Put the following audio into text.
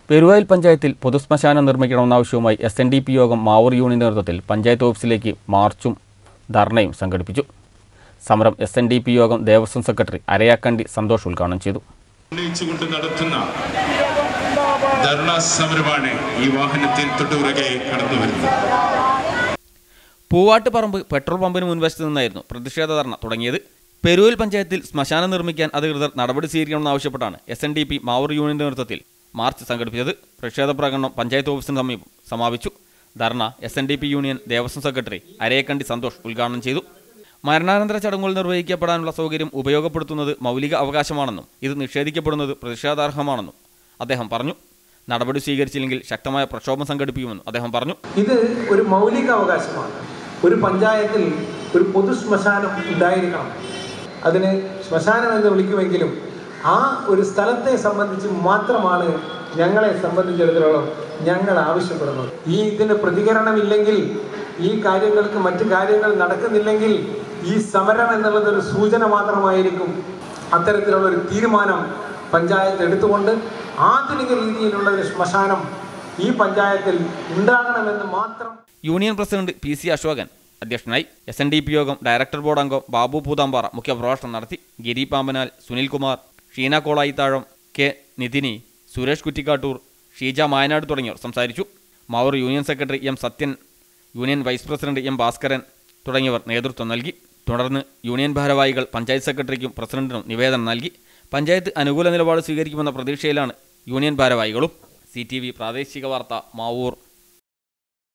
പെരുവായിൽ പഞ്ചായത്തിൽ പൊതുശ്മശാനം നിർമ്മിക്കണമെന്ന ആവശ്യവുമായി S N D P യോഗം മാവൂർ യൂണിയൻ നേതൃത്വത്തിൽ പഞ്ചായത്ത് ഓഫീസിലേക്ക് മാർച്ചും ധർണയും സംഘടിപ്പിച്ചു സമരം എസ് എൻ ഡി പി യോഗം ദേവസ്വം സെക്രട്ടറി അരയാക്കണ്ടി സന്തോഷ് ഉദ്ഘാടനം ചെയ്തു ഉന്നയിച്ചുകൊണ്ട് നടത്തുന്ന ധർണാ സമരമാണ് ഈ വാഹനത്തിൽ തൊട്ടുപുറകെ കടന്നു വരുന്നത് പൂവാട്ടുപറമ്പ് പെട്രോൾ പമ്പിന് മുൻവശത്ത് നിന്നായിരുന്നു പ്രതിഷേധ ധർണ തുടങ്ങിയത് പെരുവിൽ പഞ്ചായത്തിൽ ശ്മശാനം നിർമ്മിക്കാൻ അധികൃതർ നടപടി സ്വീകരിക്കണമെന്നാവശ്യപ്പെട്ടാണ് S N D P Mavoor union നേതൃത്വത്തിൽ മാർച്ച് സംഘടിപ്പിച്ചത് പ്രതിഷേധ പ്രകടനം പഞ്ചായത്ത് ഓഫീസിന് സമീപം സമാപിച്ചു ധർണ S N D P union Devaswom secretary Arayakkandi Santhosh ഉദ്ഘാടനം ചെയ്തു മരണാനന്തര ചടങ്ങുകൾ നിർവഹിക്കപ്പെടാനുള്ള സൗകര്യം ഉപയോഗപ്പെടുത്തുന്നത് മൗലിക അവകാശമാണെന്നും ഇത് നിഷേധിക്കപ്പെടുന്നത് പ്രതിഷേധാർഹമാണെന്നും അദ്ദേഹം പറഞ്ഞു നടപടി സ്വീകരിച്ചില്ലെങ്കിൽ ശക്തമായ പ്രക്ഷോഭം സംഘടിപ്പിക്കുമെന്നും അദ്ദേഹം പറഞ്ഞു ഇത് ഒരു മൗലിക അവകാശമാണ് ഒരു പഞ്ചായത്തിൽ ഒരു പൊതു ശ്മശാനം ഉണ്ടായിരിക്കണം അതിന് ശ്മശാനം എന്ന് വിളിക്കുമെങ്കിലും ആ ഒരു സ്ഥലത്തെ സംബന്ധിച്ച് മാത്രമാണ് ഞങ്ങളെ സംബന്ധിച്ചിടത്തോളം ഞങ്ങൾ ആവശ്യപ്പെടുന്നത് ഈ ഇതിന് പ്രതികരണമില്ലെങ്കിൽ ഈ കാര്യങ്ങൾക്ക് മറ്റു കാര്യങ്ങൾ നടക്കുന്നില്ലെങ്കിൽ ഈ സമരം എന്നുള്ളത് ഒരു സൂചന മാത്രമായിരിക്കും അത്തരത്തിലുള്ള ഒരു തീരുമാനം പഞ്ചായത്ത് എടുത്തുകൊണ്ട് ആധുനിക രീതിയിലുള്ള ഒരു ശ്മശാനം ഈ പഞ്ചായത്തിൽ ഉണ്ടാകണമെന്ന് മാത്രം union president P C Ashokan അധ്യക്ഷനായി എസ് എൻ ഡി പി യോഗം ഡയറക്ടർ ബോർഡ് അംഗം ബാബു പൂതാമ്പാറ മുഖ്യപ്രഭാഷണം നടത്തി ഗിരി പാമ്പനാൽ സുനിൽകുമാർ ഷീന കോളായിത്താഴം കെ നിതിനി സുരേഷ് കുറ്റിക്കാട്ടൂർ ഷീജ മായനാട് തുടങ്ങിയവർ സംസാരിച്ചു Mavoor union secretary M Sathyan union vice president M Bhaskaran തുടങ്ങിയവർ നേതൃത്വം നൽകി തുടർന്ന് യൂണിയൻ ഭാരവാഹികൾ പഞ്ചായത്ത് സെക്രട്ടറിക്കും പ്രസിഡന്റിനും നിവേദനം നൽകി പഞ്ചായത്ത് അനുകൂല നിലപാട് സ്വീകരിക്കുമെന്ന പ്രതീക്ഷയിലാണ് യൂണിയൻ ഭാരവാഹികളും സി ടി വി പ്രാദേശിക വാർത്ത മാവൂർ